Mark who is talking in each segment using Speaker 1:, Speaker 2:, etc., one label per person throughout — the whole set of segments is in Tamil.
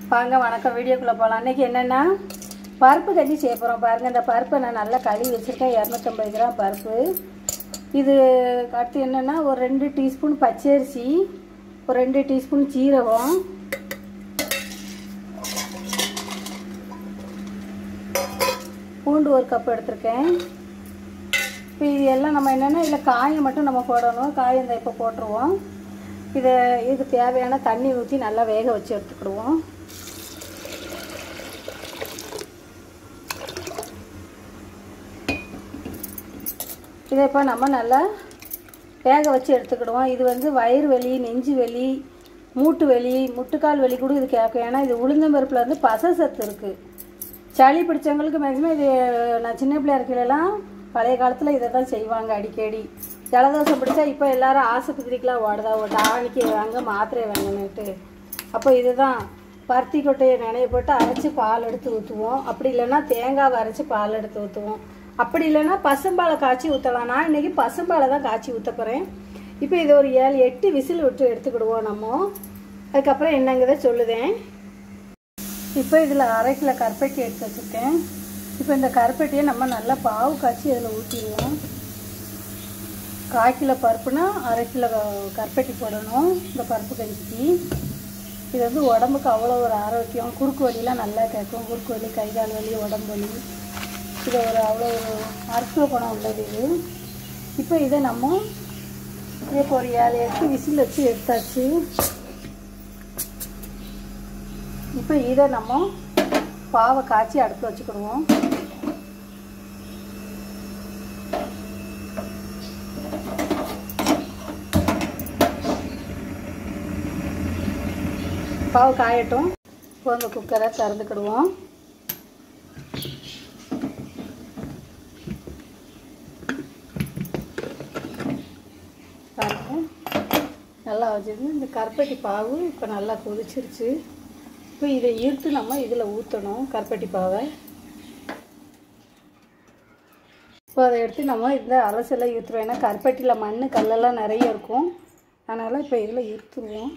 Speaker 1: வாங்க வணக்கம் வீடியோக்குள்ளே போகலாம் அன்றைக்கி என்னென்னா பருப்பு கஞ்சி செய்ய போகிறோம் பாருங்கள் இந்த பருப்பை நான் நல்லா கழுவி வச்சுருக்கேன் இரநூத்தம்பது கிராம் பருப்பு இது அடுத்து என்னென்னா ஒரு ரெண்டு டீஸ்பூன் பச்சரிசி ஒரு ரெண்டு டீஸ்பூன் சீரகம் பூண்டு ஒரு கப் எடுத்திருக்கேன் இப்போ இது எல்லாம் நம்ம என்னென்னா இதில் காயை மட்டும் நம்ம போடணும் காய் இந்த இப்போ போட்டுருவோம் இதை இதுக்கு தேவையான தண்ணி ஊற்றி நல்லா வேக வச்சு எடுத்துக்கிடுவோம் இதை இப்போ நம்ம நல்லா வேக வச்சு எடுத்துக்கிடுவோம் இது வந்து வயிறு வலி நெஞ்சு வலி மூட்டு வலி முட்டுக்கால் வலி கூட இது கேட்கும் ஏன்னா இது உளுந்தம்பருப்பில் வந்து பச சத்து இருக்குது சளி பிடிச்சவங்களுக்கு மேக்ஸிமம் இது நான் சின்ன பிள்ளையா இருக்கையிலலாம் பழைய காலத்தில் இதை தான் செய்வாங்க அடிக்கடி ஜலதோஷம் பிடிச்சா இப்போ எல்லாரும் ஆஸ்பத்திரிக்கெலாம் ஓடுதா டானிக்கு வாங்க மாத்திரை வாங்கினுட்டு அப்போ இதுதான் பருத்தி கொட்டையை நினைய போட்டு அரைச்சி பால் எடுத்து ஊற்றுவோம் அப்படி இல்லைன்னா தேங்காவை அரைச்சி பால் எடுத்து ஊற்றுவோம் அப்படி இல்லைன்னா பசும்பாலை காய்ச்சி ஊற்றலாம் நான் இன்றைக்கி பசும்பாலை தான் காய்ச்சி ஊற்ற போகிறேன் இப்போ இது ஒரு ஏழு எட்டு விசில் விட்டு எடுத்துக்கிடுவோம் நம்ம அதுக்கப்புறம் என்னங்கிறத சொல்லுதேன் இப்போ இதில் அரை கிலோ கருப்பட்டி எடுத்து வச்சுருக்கேன் இப்போ இந்த கருப்பட்டியை நம்ம நல்லா பாவு காய்ச்சி அதில் ஊற்றிடுவோம் கால் கிலோ பருப்புனா அரை கிலோ கருப்பட்டி போடணும் இந்த பருப்பு கஞ்சிக்கு இது வந்து உடம்புக்கு அவ்வளோ ஒரு ஆரோக்கியம் குறுக்கு வலிலாம் நல்லா கேட்கும் குறுக்கு வலி கை கால் வலி உடம்பு வலி இது ஒரு அவ்வளோ ஒரு மருத்துவ குணம் உள்ளது இது இப்போ இதை நம்ம இதே ஒரு ஏழு எட்டு விசில் வச்சு எடுத்தாச்சு இப்போ இதை நம்ம பாவை காய்ச்சி அடுத்து வச்சுக்கிடுவோம் பாவு காயட்டும் இப்போ அந்த குக்கரை திறந்துக்கிடுவோம் பாருங்க நல்லா வச்சுருந்து இந்த கருப்பட்டி பாவு இப்போ நல்லா கொதிச்சிருச்சு இப்போ இதை ஈர்த்து நம்ம இதில் ஊற்றணும் கருப்பட்டி பாவை இப்போ அதை எடுத்து நம்ம இந்த அலசெல்லாம் ஈர்த்துருவோம் ஏன்னா கருப்பட்டியில் மண் கல்லெல்லாம் நிறைய இருக்கும் அதனால் இப்போ இதில் ஈர்த்துருவோம்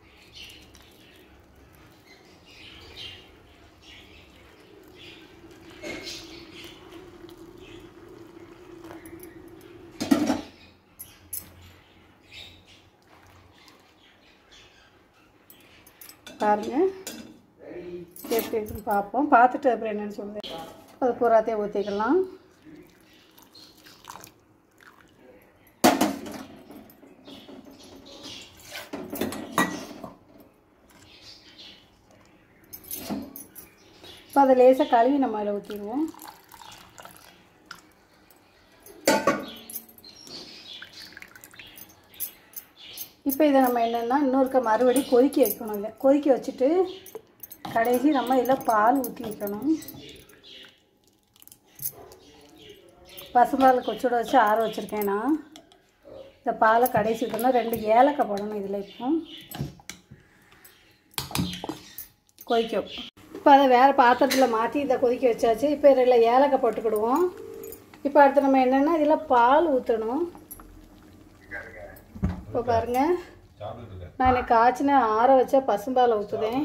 Speaker 1: பாருங்கள் எப்படி இருக்குன்னு பார்ப்போம் பார்த்துட்டு அப்புறம் என்னென்னு சொல்லுவேன் அது பூராத்தையும் ஊற்றிக்கலாம் இப்போ அதை லேசாக கழுவி நம்ம அதில் ஊற்றிடுவோம் இப்போ இதை நம்ம என்னென்னா இன்னொருக்க மறுபடி கொதிக்க வைக்கணும் இதை கொதிக்க வச்சுட்டு கடைசி நம்ம இதில் பால் ஊற்றி வைக்கணும் பசும்பால் கொச்சோட வச்சு ஆற வச்சுருக்கேன் நான் இந்த பாலை கடைசி ஊற்றணும் ரெண்டு ஏலக்காய் போடணும் இதில் இப்போ கொதிக்கும் இப்போ அதை வேறு பாத்திரத்தில் மாற்றி இதை கொதிக்க வச்சாச்சு இப்போ இதில் ஏலக்காய் போட்டுக்கிடுவோம் இப்போ அடுத்து நம்ம என்னென்னா இதில் பால் ஊற்றணும் இப்போ பாருங்க நான் எனக்கு காய்ச்சின ஆற வச்ச பசும்பாலை ஊற்றுதேன்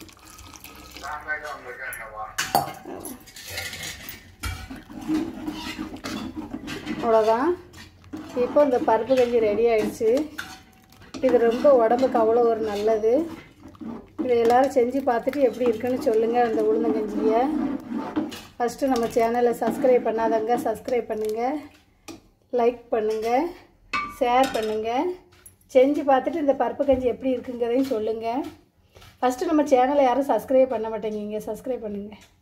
Speaker 1: அவ்வளோதான் இப்போ இந்த பருப்பு கஞ்சி ரெடி ஆயிடுச்சு இது ரொம்ப உடம்புக்கு அவ்வளோ ஒரு நல்லது இதை எல்லோரும் செஞ்சு பார்த்துட்டு எப்படி இருக்குன்னு சொல்லுங்கள் அந்த உளுந்தங்கஞ்சியை ஃபஸ்ட்டு நம்ம சேனலை சப்ஸ்கிரைப் பண்ணாதவங்க சப்ஸ்கிரைப் பண்ணுங்கள் லைக் பண்ணுங்கள் ஷேர் பண்ணுங்கள் செஞ்சு பார்த்துட்டு இந்த பருப்பு கஞ்சி எப்படி இருக்குங்கிறதையும் சொல்லுங்கள் ஃபஸ்ட்டு நம்ம சேனலை யாரும் சப்ஸ்கிரைப் பண்ண மாட்டேங்கிங்க சப்ஸ்கிரைப் பண்ணுங்கள்